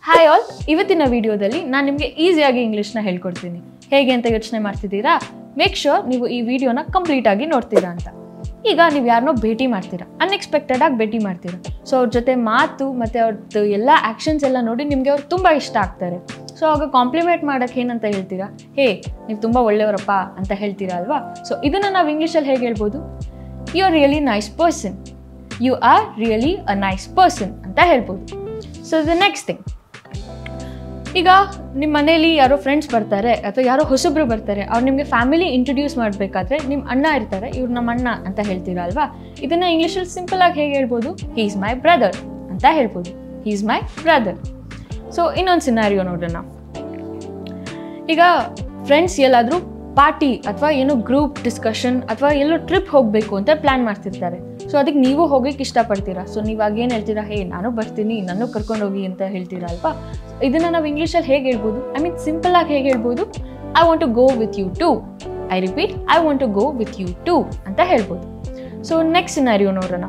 hi all ಇವತ್ತಿನ ವಿಡಿಯೋದಲ್ಲಿ ನಾನು ನಿಮಗೆ ಈಸಿಯಾಗಿ ಇಂಗ್ಲೀಷ್ನ ಹೇಳ್ಕೊಡ್ತೀನಿ ಹೇಗೆ ಅಂತ ಯೋಚನೆ ಮಾಡ್ತಿದ್ದೀರಾ ಮೇಕ್ ಶೋರ್ ನೀವು ಈ ವಿಡಿಯೋನ ಕಂಪ್ಲೀಟ್ ಆಗಿ ನೋಡ್ತೀರಾ ಅಂತ ಈಗ ನೀವು ಯಾರನ್ನೋ ಭೇಟಿ ಮಾಡ್ತೀರಾ ಅನ್ಎಕ್ಸ್ಪೆಕ್ಟೆಡ್ ಆಗಿ ಭೇಟಿ ಮಾಡ್ತೀರಾ ಸೊ ಅವ್ರ ಜೊತೆ ಮಾತು ಮತ್ತು ಅವ್ರದ್ದು ಎಲ್ಲ ಆ್ಯಕ್ಷನ್ಸ್ ಎಲ್ಲ ನೋಡಿ ನಿಮಗೆ ಅವ್ರು ತುಂಬ ಇಷ್ಟ ಆಗ್ತಾರೆ ಸೊ ಆಗ ಕಾಂಪ್ಲಿಮೆಂಟ್ ಮಾಡೋಕ್ಕೆ ಏನಂತ ಹೇಳ್ತೀರಾ ಹೇ ನೀವು ತುಂಬ ಒಳ್ಳೆಯವರಪ್ಪ ಅಂತ ಹೇಳ್ತೀರಾ ಅಲ್ವಾ ಸೊ ಇದನ್ನು ನಾವು ಇಂಗ್ಲೀಷಲ್ಲಿ ಹೇಗೆ ಹೇಳ್ಬೋದು you are really nice person you are really a nice person ಅಂತ ಹೇಳ್ಬೋದು ಸೊ ದ ನೆಕ್ಸ್ಟ್ ಥಿಂಗ್ ಈಗ ನಿಮ್ಮ ಮನೇಲಿ ಯಾರೋ ಫ್ರೆಂಡ್ಸ್ ಬರ್ತಾರೆ ಅಥವಾ ಯಾರೋ ಹೊಸಬ್ರು ಬರ್ತಾರೆ ಅವ್ರು ನಿಮಗೆ ಫ್ಯಾಮಿಲಿ ಇಂಟ್ರೊಡ್ಯೂಸ್ ಮಾಡಬೇಕಾದ್ರೆ ನಿಮ್ಮ ಅಣ್ಣ ಇರ್ತಾರೆ ಇವ್ರು ನಮ್ಮ ಅಣ್ಣ ಅಂತ ಹೇಳ್ತೀರಾ ಅಲ್ವಾ ಇದನ್ನು ಇಂಗ್ಲೀಷಲ್ಲಿ ಸಿಂಪಲ್ ಆಗಿ ಹೇಗೆ ಹೇಳ್ಬೋದು ಹೀ ಈಸ್ ಮೈ ಬ್ರದರ್ ಅಂತ ಹೇಳ್ಬೋದು he is my brother so ಇನ್ನೊಂದು ಸಿನಾರಿಯೋ ನೋಡೋಣ ಈಗ ಫ್ರೆಂಡ್ಸ್ ಎಲ್ಲಾದರೂ ಪಾರ್ಟಿ ಅಥವಾ ಏನೋ ಗ್ರೂಪ್ ಡಿಸ್ಕಷನ್ ಅಥವಾ ಎಲ್ಲೋ ಟ್ರಿಪ್ ಹೋಗಬೇಕು ಅಂತ ಪ್ಲ್ಯಾನ್ ಮಾಡ್ತಿರ್ತಾರೆ ಸೊ ಅದಕ್ಕೆ ನೀವು ಹೋಗೋಕ್ಕೆ ಇಷ್ಟಪಡ್ತೀರಾ ಸೊ ನೀವಾಗ ಏನು ಹೇಳ್ತೀರಾ ಹೇ ನಾನು ಬರ್ತೀನಿ ನಾನು ಕರ್ಕೊಂಡು ಹೋಗಿ ಅಂತ ಹೇಳ್ತೀರಾ ಅಲ್ವಾ ಇದನ್ನು ನಾವು ಇಂಗ್ಲೀಷಲ್ಲಿ ಹೇಗೆ ಹೇಳ್ಬೋದು ಐ ಮೀನ್ ಸಿಂಪಲ್ ಆಗಿ ಹೇಗೆ ಹೇಳ್ಬೋದು I want to go with you too I repeat I want to go with you too ಅಂತ ಹೇಳ್ಬೋದು ಸೊ ನೆಕ್ಸ್ಟ್ ಸಿನಾರಿಯೋ ನೋಡೋಣ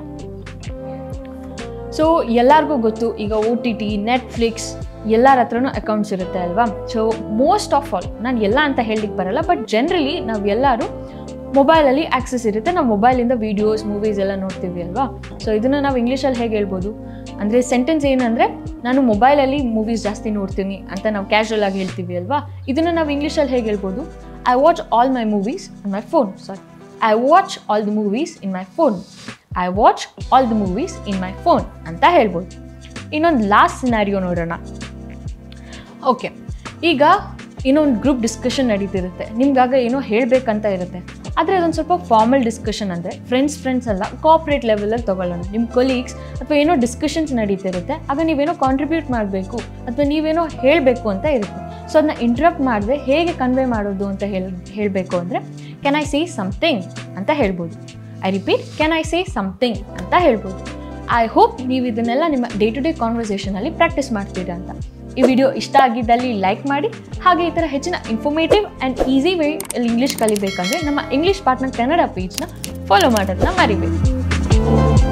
ಸೊ ಎಲ್ಲರಿಗೂ ಗೊತ್ತು ಈಗ ಓ ಟಿ ಟಿ ನೆಟ್ಫ್ಲಿಕ್ಸ್ ಎಲ್ಲರ ಹತ್ರನೂ ಅಕೌಂಟ್ಸ್ ಇರುತ್ತೆ ಅಲ್ವಾ ಸೊ ಮೋಸ್ಟ್ ಆಫ್ ಆಲ್ ನಾನು ಎಲ್ಲ ಅಂತ ಹೇಳಲಿಕ್ಕೆ ಬರಲ್ಲ ಬಟ್ ಜನರಲಿ ನಾವು ಎಲ್ಲರೂ ಮೊಬೈಲಲ್ಲಿ ಆಕ್ಸೆಸ್ ಇರುತ್ತೆ ನಾವು ಮೊಬೈಲಿಂದ ವೀಡಿಯೋಸ್ ಮೂವೀಸ್ ಎಲ್ಲ ನೋಡ್ತೀವಿ ಅಲ್ವಾ ಸೊ ಇದನ್ನು ನಾವು ಇಂಗ್ಲೀಷಲ್ಲಿ ಹೇಗೆ ಹೇಳ್ಬೋದು ಅಂದರೆ ಸೆಂಟೆನ್ಸ್ ಏನಂದರೆ ನಾನು ಮೊಬೈಲಲ್ಲಿ ಮೂವೀಸ್ ಜಾಸ್ತಿ ನೋಡ್ತೀನಿ ಅಂತ ನಾವು ಕ್ಯಾಶುವಲ್ ಆಗಿ ಹೇಳ್ತೀವಿ ಅಲ್ವಾ ಇದನ್ನು ನಾವು ಇಂಗ್ಲೀಷಲ್ಲಿ ಹೇಗೆ ಹೇಳ್ಬೋದು I watch all my movies in my phone sorry I watch all the movies in my phone I watch all the movies in my phone ಅಂತ ಹೇಳ್ಬೋದು ಇನ್ನೊಂದು ಲಾಸ್ಟ್ ಸಿನಾರಿಯೋ ನೋಡೋಣ ಓಕೆ ಈಗ ಇನ್ನೊಂದು ಗ್ರೂಪ್ ಡಿಸ್ಕಷನ್ ನಡೀತಿರುತ್ತೆ ನಿಮ್ಗಾಗ ಏನೋ ಹೇಳಬೇಕಂತ ಇರುತ್ತೆ ಆದರೆ ಅದೊಂದು ಸ್ವಲ್ಪ ಫಾರ್ಮಲ್ ಡಿಸ್ಕಷನ್ ಅಂದರೆ ಫ್ರೆಂಡ್ಸ್ ಫ್ರೆಂಡ್ಸ್ ಅಲ್ಲ ಕೋಆಪ್ರೇಟ್ ಲೆವೆಲಲ್ಲಿ ತೊಗೊಳ್ಳೋಣ ನಿಮ್ಮ ಕೊಲೀಗ್ಸ್ ಅಥವಾ ಏನೋ ಡಿಸ್ಕಷನ್ಸ್ ನಡೀತಿರುತ್ತೆ ಆಗ ನೀವೇನೋ ಕಾಂಟ್ರಿಬ್ಯೂಟ್ ಮಾಡಬೇಕು ಅಥವಾ ನೀವೇನೋ ಹೇಳಬೇಕು ಅಂತ ಇರುತ್ತೆ ಸೊ ಅದನ್ನ ಇಂಟ್ರಪ್ಟ್ ಮಾಡದೆ ಹೇಗೆ ಕನ್ವೆ ಮಾಡೋದು ಅಂತ ಹೇಳಿ ಹೇಳಬೇಕು ಅಂದರೆ ಕ್ಯಾನ್ ಐ ಸೇ ಸಮಥಿಂಗ್ ಅಂತ ಹೇಳ್ಬೋದು I repeat can I say something ಅಂತ ಹೇಳ್ಬೋದು ಐ ಹೋಪ್ ನೀವು ಇದನ್ನೆಲ್ಲ ನಿಮ್ಮ ಡೇ ಟು ಡೇ ಕಾನ್ವರ್ಸೇಷನಲ್ಲಿ ಪ್ರಾಕ್ಟೀಸ್ ಮಾಡ್ತೀರಾ ಅಂತ ಈ ವಿಡಿಯೋ ಇಷ್ಟ ಆಗಿದ್ದಲ್ಲಿ ಲೈಕ್ ಮಾಡಿ ಹಾಗೆ ಈ ಥರ ಹೆಚ್ಚಿನ ಇನ್ಫಾರ್ಮೇಟಿವ್ ಆ್ಯಂಡ್ ಈಸಿ ವೇ ಅಲ್ಲಿ ಇಂಗ್ಲೀಷ್ ಕಲಿಬೇಕಂದ್ರೆ ನಮ್ಮ ಇಂಗ್ಲೀಷ್ ಪಾರ್ಟ್ನರ್ ಕನ್ನಡ ಪೇಜ್ನ ಫಾಲೋ ಮಾಡೋದನ್ನ ಮರಿಬೇಕು